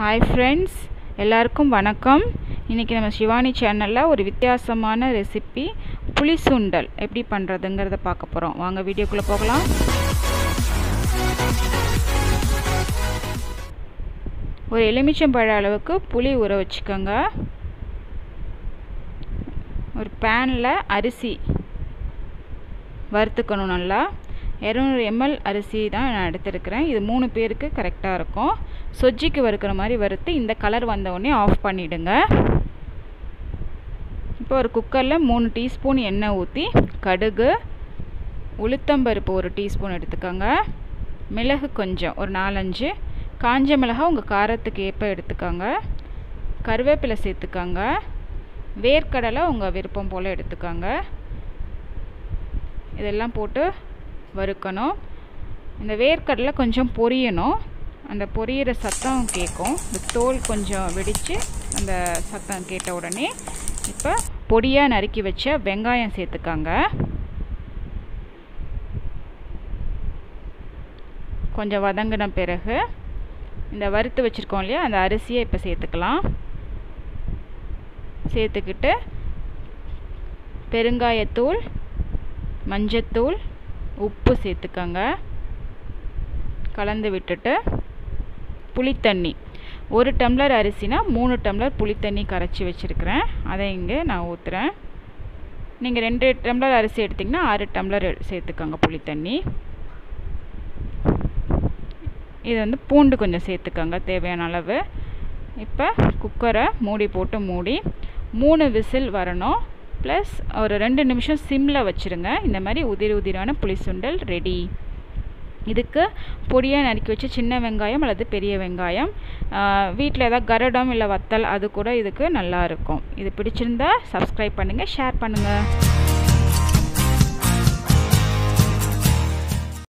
hi friends எல்லாருக்கும் வணக்கம் இன்றைக்கி நம்ம சிவானி சேனலில் ஒரு வித்தியாசமான ரெசிபி புளி சுண்டல் எப்படி பண்ணுறதுங்கிறத பார்க்க போகிறோம் வாங்க வீடியோக்குள்ளே போகலாம் ஒரு எலுமிச்சம்பழ அளவுக்கு புளி ஊற வச்சுக்கோங்க ஒரு பேனில் அரிசி வறுத்துக்கணும் நல்லா இரநூறு எம்எல் அரிசி தான் நான் எடுத்துருக்கிறேன் இது மூணு பேருக்கு கரெக்டாக இருக்கும் சொஜ்ஜிக்கு வறுக்கிற மாதிரி வறுத்து இந்த கலர் வந்தவுடனே ஆஃப் பண்ணிவிடுங்க இப்போ ஒரு குக்கரில் மூணு டீஸ்பூன் எண்ணெய் ஊற்றி கடுகு உளுத்தம்பருப்பு ஒரு டீஸ்பூன் எடுத்துக்கோங்க மிளகு கொஞ்சம் ஒரு நாலஞ்சு காஞ்ச மிளகா உங்கள் காரத்துக்கு ஏற்ப எடுத்துக்கோங்க கருவேப்பிலை சேர்த்துக்கோங்க வேர்க்கடலை உங்கள் விருப்பம் போல் எடுத்துக்கோங்க இதெல்லாம் போட்டு வறுக்கணும் இந்த வேர்க்கடலை கொஞ்சம் பொரியணும் அந்த பொரியிற சத்தம் கேட்கும் இந்த தோல் கொஞ்சம் வெடித்து அந்த சத்தம் கேட்ட உடனே இப்போ பொடியாக நறுக்கி வச்ச வெங்காயம் சேர்த்துக்காங்க கொஞ்சம் வதங்கின பிறகு இந்த வறுத்து வச்சுருக்கோம் இல்லையா அந்த அரிசியை இப்போ சேர்த்துக்கலாம் சேர்த்துக்கிட்டு பெருங்காயத்தூள் மஞ்சத்தூள் உப்பு சேர்த்துக்கோங்க கலந்து விட்டுட்டு புளித்தண்ணி ஒரு டம்ளர் அரிசினா மூணு டம்ளர் புளித்தண்ணி கரைச்சி வச்சுருக்கிறேன் அதை இங்கே நான் ஊற்றுறேன் நீங்கள் ரெண்டு டம்ளர் அரிசி எடுத்திங்கன்னா ஆறு டம்ளர் சேர்த்துக்கோங்க புளித்தண்ணி இது வந்து பூண்டு கொஞ்சம் சேர்த்துக்கோங்க தேவையான அளவு இப்போ குக்கரை மூடி போட்டு மூடி மூணு விசில் வரணும் ப்ளஸ் ஒரு ரெண்டு நிமிஷம் சிம்மில் வச்சுருங்க இந்த மாதிரி உதிரி உதிரான புளி சுண்டல் ரெடி இதுக்கு பொடியாக நறுக்கி வச்சு சின்ன வெங்காயம் அல்லது பெரிய வெங்காயம் வீட்டில் ஏதாவது கரடம் இல்லை வத்தல் அது கூட இதுக்கு நல்லா இருக்கும் இது பிடிச்சிருந்தா சப்ஸ்கிரைப் பண்ணுங்கள் ஷேர் பண்ணுங்கள்